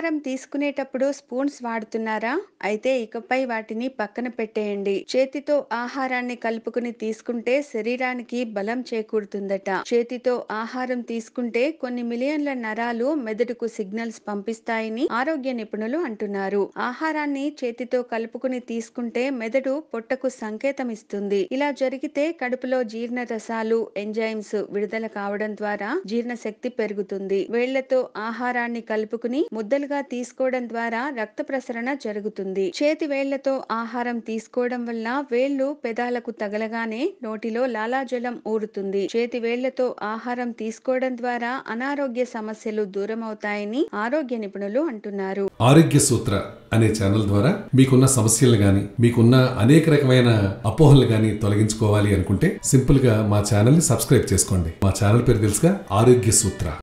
ఆహారం తీసుకునేటప్పుడు స్పూన్స్ వాడుతున్నారా అయితే ఇకపై వాటిని పక్కన పెట్టేయండి చేతితో ఆహారాన్ని కలుపుకుని తీసుకుంటే శరీరానికి బలం చేకూరుతుందట చేతితో ఆహారం తీసుకుంటే కొన్ని మిలియన్ల నరాలు మెదడుకు సిగ్నల్స్ పంపిస్తాయని ఆరోగ్య నిపుణులు అంటున్నారు ఆహారాన్ని చేతితో కలుపుకుని తీసుకుంటే మెదడు పొట్టకు సంకేతం ఇస్తుంది ఇలా జరిగితే కడుపులో జీర్ణ రసాలు ఎంజైమ్స్ విడుదల కావడం ద్వారా జీర్ణశక్తి పెరుగుతుంది వేళ్లతో ఆహారాన్ని కలుపుకుని ముద్దలుగా తీసుకోవడం ద్వారా రక్త ప్రసరణ జరుగుతుంది చేతి వేళ్లతో ఆహారం తీసుకోవడం వల్ల వేళ్లు పెదాలకు తగలగానే నోటిలో లాలాజలం ఊరుతుంది చేతి వేళ్లతో ఆహారం తీసుకోవడం ద్వారా అనారోగ్య సమస్యలు దూరం అవుతాయని ఆరోగ్య నిపుణులు అంటున్నారు ఆరోగ్య సూత్ర అనే ఛానల్ ద్వారా మీకున్న సమస్యలు గాని మీకున్న అనేక రకమైన అపోహలు గాని తొలగించుకోవాలి అనుకుంటే సింపుల్ గా మా ఛానల్ ని సబ్స్క్రైబ్ చేసుకోండి మా ఛానల్ పేరు తెలుసుగా ఆరోగ్య సూత్ర